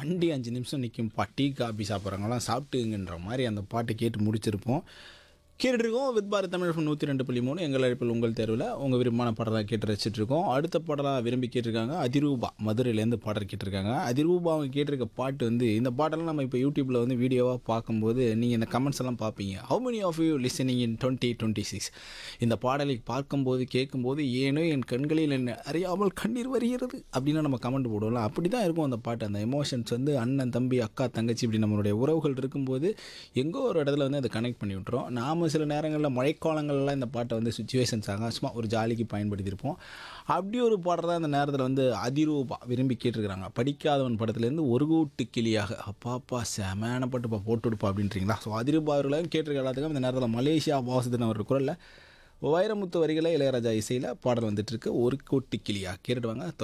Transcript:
வண்டி அஞ்சு நிமிஷம் நிற்கும்ப்பா டீ காபி சாப்பிட்றவங்களாம் சாப்பிட்டுங்கன்ற மாதிரி அந்த பாட்டை கேட்டு முடிச்சிருப்போம் கேட்டுருக்கோம் வித் பாரத் தமிழ் நூற்றி ரெண்டு புள்ளி மூணு எங்கள் அழைப்பில் உங்கள் தேர்வில் உங்கள் விருப்பமான பாடலாக கேட்டு ரசிச்சிட்டு இருக்கோம் அடுத்த பாடலாக விரும்பி கேட்டிருக்காங்க அதிரூபா மதுரையிலேருந்து பாடல் கேட்டிருக்காங்க அதிரூபா அவங்க கேட்டிருக்க பாட்டு வந்து இந்த பாட்டெல்லாம் நம்ம இப்போ யூடியூப்பில் வந்து வீடியோவாக பார்க்கும்போது நீங்கள் இந்த கமெண்ட்ஸ் எல்லாம் பார்ப்பீங்க how many of you listening in twenty twenty six இந்த பாடலை பார்க்கும்போது கேட்கும்போது ஏனோ என் கண்களில் என்ன அறியாமல் கண்ணீர் வருகிறது அப்படின்னு நம்ம கமெண்ட் போடுவோம்ல அப்படி தான் இருக்கும் அந்த பாட்டு அந்த எமோஷன்ஸ் வந்து அண்ணன் தம்பி அக்கா தங்கச்சி இப்படி நம்மளுடைய உறவுகள் இருக்கும்போது எங்கோ ஒரு இடத்துல வந்து அதை கனெக்ட் பண்ணி விட்டுரும் நாம் சில நேரங்களில் மழைக்காலங்கள்லாம் இந்த பாட்டை வந்து சுச்சுவேஷன்ஸாக சும்மா ஒரு ஜாலிக்கு பயன்படுத்தியிருப்போம் அப்படி ஒரு பாடல் தான் இந்த நேரத்தில் வந்து அதிரூபா விரும்பி கேட்டிருக்கிறாங்க படிக்காதவன் படத்துலேருந்து ஒரு கூட்டு கிளியாக அப்பாப்பா செமையான பாட்டுப்பா போட்டு விடுப்பா அப்படின்றீங்களா ஸோ அதிரூபா அவர்களையும் கேட்டிருக்க எல்லாத்துக்கும் இந்த நேரத்தில் மலேசியா வாசுதன் அவர் குரலில் வைரமுத்து வரிகளை இளையராஜா இசையில் பாடல் வந்துட்டு இருக்கு ஒரு கூட்டு கிளியா கேட்டுடுவாங்க